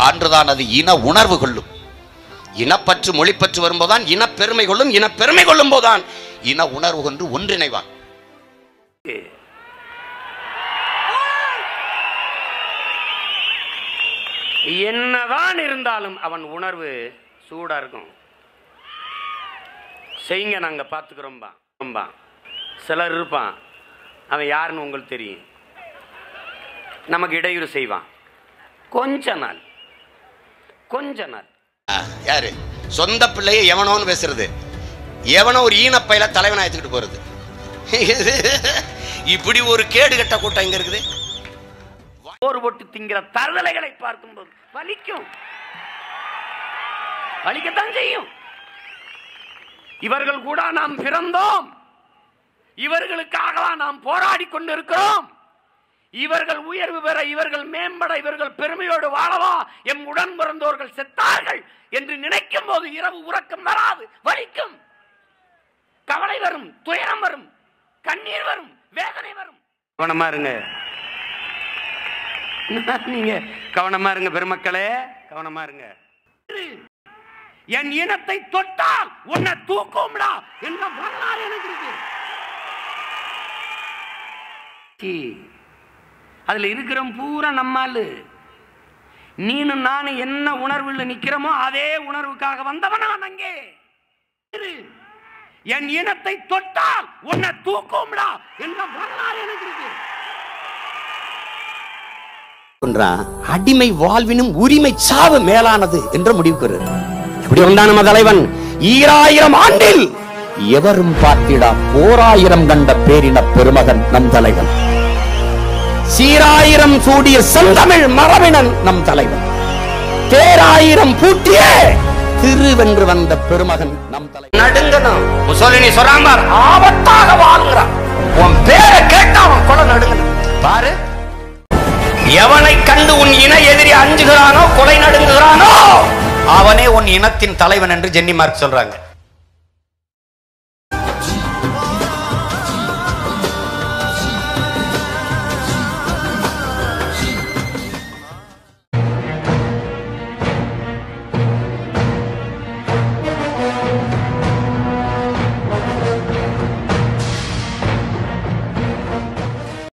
அன்றுதான் அது இன உணர்வு கொள்ளும் இனப்பற்று மொழிப்பற்று வரும்போதுதான் இனப்பெருமை கொள்ளும் இனப்பெருமை கொள்ளும் போதுதான் இன உணர்வு கொண்டு ஒன்றிணைவான் என்னதான் இருந்தாலும் அவன் உணர்வு சூடா இருக்கும் செய்யுங்க நாங்க பார்த்துக்கிறோம்பா ரொம்பா சிலர் இருப்பான் அவன் யாருன்னு உங்களுக்கு தெரியும் நமக்கு இடையூறு செய்வான் கொஞ்ச நாள் கொஞ்ச நாள் ஆ, யாரு சொந்த பிள்ளைய எவனோன்னு பேசுறது எவனோ ஒரு ஈனப்பையில தலைவனா எடுத்துக்கிட்டு போறது இப்படி ஒரு கேடு கட்ட கூட்டம் இங்க இருக்குது போர் போட்டு திங்கிற தருதலைகளை பார்க்கும்போது வலிக்கும் வலிக்கத்தான் செய்யும் இவர்கள் கூட நாம் பிறந்தோம் இவர்களுக்காக நாம் போராடி கொண்டிருக்கிறோம் இவர்கள் உயர்வு பெற இவர்கள் மேம்பட இவர்கள் பெருமையோடு வாழவா எம் உடன் பிறந்தோர்கள் செத்தார்கள் என்று நினைக்கும் போது இரவு உறக்கம் வராது வலிக்கும் கவலை வரும் துயரம் வரும் கண்ணீர் வரும் வேதனை வரும் கவனமா இருங்க நீங்க கவனமா இருங்க பெருமக்களே கவனமா இருங்க என் இனத்தை தொட்டால் உன்னை தூக்கும்டா என்ற வரலாறு எனக்கு இருக்கு சீ, அதுல இருக்கிற பூரா நம்மாலு நீனும் நானும் என்ன உணர்வுல நிக்கிறோமோ அதே உணர்வுக்காக வந்தவன் நான் அங்கே இரு. என் இனத்தை தொட்டால் உன்னை தூக்கும்டா என்ற வரலாறு எனக்கு இருக்கு சொல்றான், அடிமை வாழ்வினும் உரிமை சாவு மேலானது என்ற முடிவுக்கு வருது. எப்படி வந்தான் நம்ம தலைவன் ஈராயிரம் ஆண்டில் எவரும் பார்த்திடா போராயிரம் கண்ட பேரின பெருமகன் நம் தலைவன் சீராயிரம் சூடிய செந்தமிழ் மரபினன் நம் தலைவன் தேராயிரம் பூட்டிய திருவென்று வந்த பெருமகன் நம் தலைவன் நடுங்கணும் முசோலினி சொல்லாம ஆபத்தாக வாழ்கிறான் உன் பேரை கேட்டா அவன் கொலை நடுங்கணும் பாரு எவனை கண்டு உன் இன எதிரி அஞ்சுகிறானோ கொலை நடுங்குகிறானோ அவனே உன் இனத்தின் தலைவன் என்று ஜென்னி மார்க் சொல்றாங்க